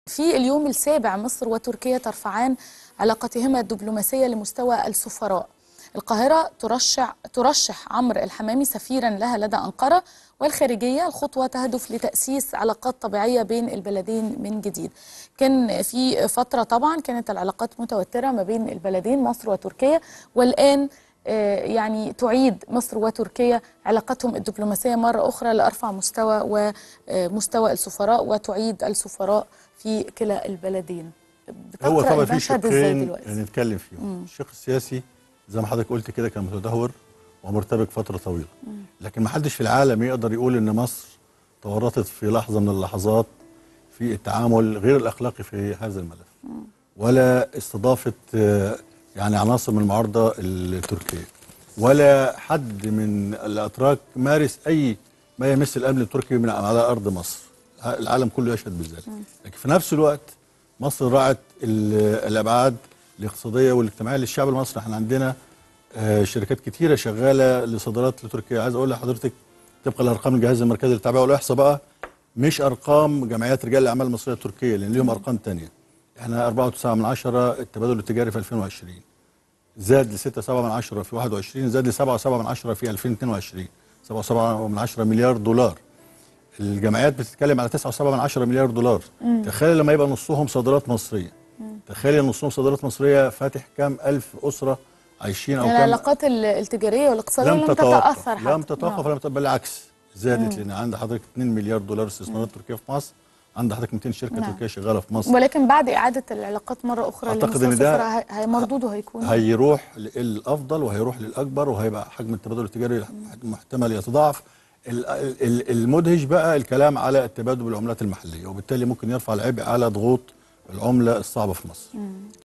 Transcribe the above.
في اليوم السابع مصر وتركيا ترفعان علاقتهما الدبلوماسية لمستوى السفراء القاهرة ترشح, ترشح عمرو الحمامي سفيرا لها لدى أنقرة والخارجية الخطوة تهدف لتأسيس علاقات طبيعية بين البلدين من جديد كان في فترة طبعا كانت العلاقات متوترة ما بين البلدين مصر وتركيا والآن آه، يعني تعيد مصر وتركيا علاقتهم الدبلوماسية مرة أخرى لأرفع مستوى ومستوى السفراء وتعيد السفراء في كلا البلدين هو بتقرأ طبعا في المشهد إزاي شقين دلوقتي؟ نتكلم فيهم الشق السياسي زي ما حضرتك قلت كده كان متدهور ومرتبك فتره طويله لكن ما حدش في العالم يقدر يقول ان مصر تورطت في لحظه من اللحظات في التعامل غير الاخلاقي في هذا الملف ولا استضافت آه، يعني عناصر من المعارضه التركيه ولا حد من الاتراك مارس اي ما يمس الامن التركي من على ارض مصر العالم كله يشهد بذلك لكن في نفس الوقت مصر راعت ال- الابعاد الاقتصاديه والاجتماعيه للشعب المصري احنا عندنا آه، شركات كتيره شغاله لصادرات لتركيا عايز اقول لحضرتك طبقا لارقام الجهاز المركزي للتعبئه والاحصاء بقى مش ارقام جمعيات رجال الاعمال المصريه التركيه لان ليهم ارقام تانية احنا 4.9 من عشرة التبادل التجاري في 2020 زاد ل 6.7 من عشرة في 21 زاد ل 7.7 من عشرة في 2022 7.7 من عشرة مليار دولار الجمعيات بتتكلم على 9.7 من عشرة مليار دولار تخيل لما يبقى نصهم صادرات مصريه تخيل نصهم صادرات مصريه فاتح كام الف اسره عايشين او يعني كام العلاقات ال- التجارية والاقتصادية لم لم تتوقف تتأثر حتى لم تتوقف نعم. لم تتوقف بالعكس زادت لان عند حضرتك 2 مليار دولار استثمارات تركيه في مصر عند حضرتك 200 شركه نعم. تركيه شغاله في مصر ولكن بعد إعادة العلاقات مرة أخرى أعتقد لمستوى إن ده السفراء هي- هي مردوده هيكون هيروح للافضل وهيروح للاكبر وهيبقى حجم التبادل التجاري محتمل يتضاعف ال- ال- المدهش بقى الكلام على التبادل بالعملات المحليه وبالتالي ممكن يرفع العبء على ضغوط العمله الصعبه في مصر